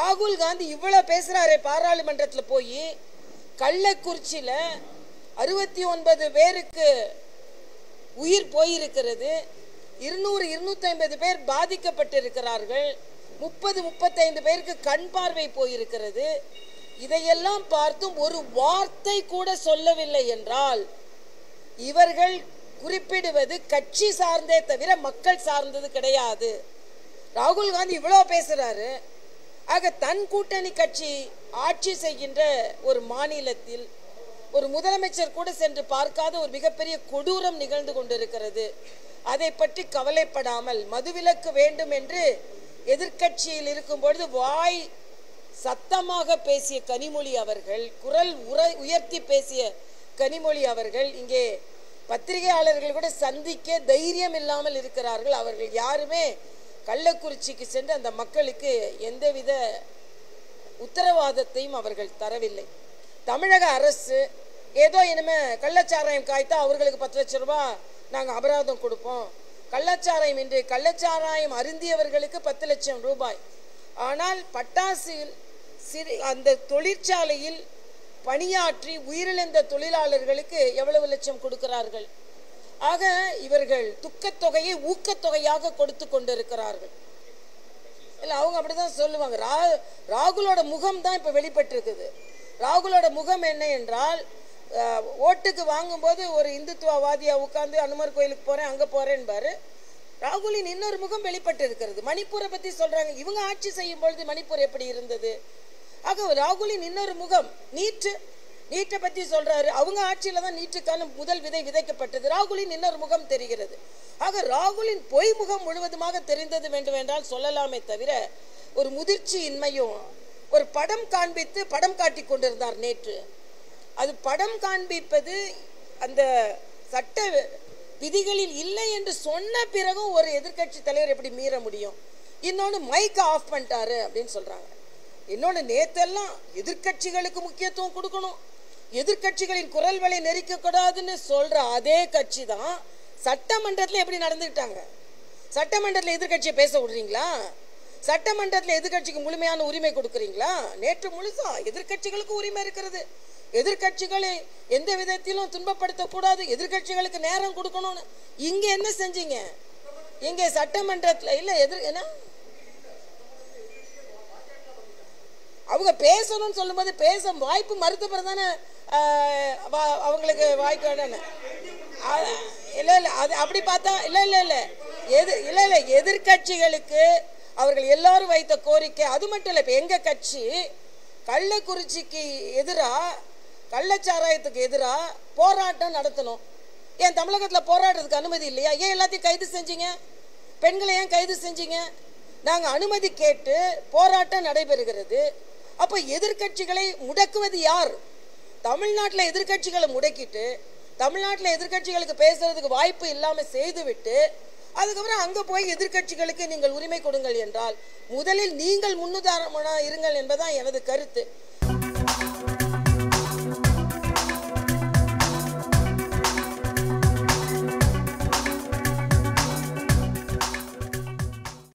ராகுல் காந்தி இவ்வளவு பேசுறாரே பாராளுமன்றத்துல போய் கள்ளக்குறிச்சியில அறுபத்தி ஒன்பது பேருக்கு உயிர் போயிருக்கிறது இருநூறு இருநூத்தி ஐம்பது பேர் பாதிக்கப்பட்டிருக்கிறார்கள் முப்பது முப்பத்தைந்து பேருக்கு கண் பார்வை போயிருக்கிறது இதையெல்லாம் பார்த்தும் ஒரு வார்த்தை கூட சொல்லவில்லை என்றால் இவர்கள் குறிப்பிடுவது கட்சி சார்ந்தே தவிர மக்கள் சார்ந்தது கிடையாது ராகுல் காந்தி இவ்வளோ பேசுறாரு ஆக தன் கூட்டணி கட்சி ஆட்சி செய்கின்ற ஒரு மாநிலத்தில் ஒரு முதலமைச்சர் கூட சென்று பார்க்காத ஒரு மிகப்பெரிய கொடூரம் நிகழ்ந்து கொண்டிருக்கிறது அதை பற்றி கவலைப்படாமல் மதுவிலக்கு வேண்டும் என்று எதிர்க்கட்சியில் இருக்கும் பொழுது வாய் சத்தமாக பேசிய கனிமொழி அவர்கள் குரல் உர உயர்த்தி பேசிய கனிமொழி அவர்கள் இங்கே பத்திரிகையாளர்கள் கூட சந்திக்க தைரியம் இல்லாமல் இருக்கிறார்கள் அவர்கள் யாருமே கள்ளக்குறிச்சிக்கு சென்று அந்த மக்களுக்கு எந்தவித உத்தரவாதத்தையும் அவர்கள் தரவில்லை தமிழக அரசு ஏதோ இனிமே கள்ளச்சாராயம் காய்த்தா அவர்களுக்கு பத்து லட்சம் ரூபாய் நாங்கள் அபராதம் கொடுப்போம் கள்ளச்சாராயம் இன்று கள்ளச்சாராயம் அருந்தியவர்களுக்கு பத்து லட்சம் ரூபாய் ஆனால் பட்டாசில் சிறு அந்த தொழிற்சாலையில் பணியாற்றி உயிரிழந்த தொழிலாளர்களுக்கு எவ்வளவு லட்சம் கொடுக்கிறார்கள் ஆக இவர்கள் துக்கத்தொகையை ஊக்கத்தொகையாக கொடுத்து கொண்டிருக்கிறார்கள் இல்லை அவங்க அப்படிதான் சொல்லுவாங்க ரா ராகுலோட முகம் தான் இப்போ வெளிப்பட்டிருக்குது ராகுலோட முகம் என்ன என்றால் அஹ், ஓட்டுக்கு வாங்கும்போது ஒரு இந்துத்துவவாதியா உட்கார்ந்து அனுமர் கோயிலுக்கு போறேன் அங்க போறேன்பாரு ராகுலின் இன்னொரு முகம் வெளிப்பட்டு இருக்கிறது மணிப்பூரை பத்தி சொல்றாங்க இவங்க ஆட்சி செய்யும் பொழுது மணிப்பூர் எப்படி இருந்தது ஆக ராகுலின் இன்னொரு முகம் நீட்டு நீட்டை பத்தி சொல்றாரு அவங்க ஆட்சியில தான் நீட்டுக்கான முதல் விதை விதைக்கப்பட்டது ராகுலின் இன்னொரு முகம் தெரிகிறது ஆக ராகுலின் பொய் முகம் முழுவதுமாக தெரிந்தது வேண்டும் என்றால் சொல்லலாமே தவிர ஒரு முதிர்ச்சியின்மையும் ஒரு படம் காண்பித்து படம் காட்டி கொண்டிருந்தார் நேற்று அது படம் காண்பிப்பது அந்த சட்ட விதிகளில் இல்லை என்று சொன்ன பிறகும் ஒரு எதிர்க்கட்சி தலைவர் எப்படி மீற முடியும் இன்னொன்று மைக் ஆஃப் பண்ணிட்டாரு அப்படின்னு சொல்றாங்க இன்னொன்று நேத்தெல்லாம் எதிர்க்கட்சிகளுக்கு முக்கியத்துவம் கொடுக்கணும் எதிர்க்கட்சிகளின் குரல் வலை நெரிக்க கூடாதுன்னு சொல்ற அதே கட்சி தான் சட்டமன்றத்தில் எப்படி நடந்துக்கிட்டாங்க சட்டமன்றத்தில் எதிர்க்கட்சியை பேச விடுறீங்களா சட்டமன்றத்தில் எதிர்க்கட்சிக்கு முழுமையான உரிமை கொடுக்குறீங்களா நேற்று முழுசா எதிர்க்கட்சிகளுக்கு உரிமை இருக்கிறது எதிர்க்கட்சிகளை எந்த விதத்திலும் துன்பப்படுத்தக்கூடாது எதிர்க்கட்சிகளுக்கு நேரம் கொடுக்கணும்னு இங்க என்ன செஞ்சீங்க இங்க சட்டமன்றத்தில் இல்ல எதிர் என்ன அவங்க பேசணும்னு சொல்லும்போது பேச வாய்ப்பு மறுத்த பிறகு தானே அவங்களுக்கு வாய்ப்பு வேணும்னு அ- இல்ல இல்ல அது அப்படி பார்த்தா இல்ல இல்ல இல்ல எது இல்ல இல்ல எதிர்க்கட்சிகளுக்கு அவர்கள் எல்லாரும் வைத்த கோரிக்கை அது மட்டும் இல்ல இப்ப எங்க கட்சி கள்ளக்குறிச்சிக்கு எதிரா கள்ளச்சாராயத்துக்கு எதிரா போராட்டம் நடத்தணும் ஏன் தமிழகத்துல போராடுறதுக்கு அனுமதி இல்லையா ஏன் எல்லாத்தையும் கைது செஞ்சீங்க பெண்களை ஏன் கைது செஞ்சீங்க நாங்க அனுமதி கேட்டு போராட்டம் நடைபெறுகிறது அப்ப எதிர்க்கட்சிகளை முடக்குவது யார் தமிழ்நாட்டில் எதிர்க்கட்சிகளை முடக்கிட்டு தமிழ்நாட்டில் எதிர்க்கட்சிகளுக்கு பேசுறதுக்கு வாய்ப்பு இல்லாம செய்துவிட்டு அதுக்கப்புறம் அங்க போய் எதிர்க்கட்சிகளுக்கு நீங்கள் உரிமை கொடுங்கள் என்றால் முதலில் நீங்கள் முன்னுதாரணமாக இருங்கள் என்பதுதான் எனது கருத்து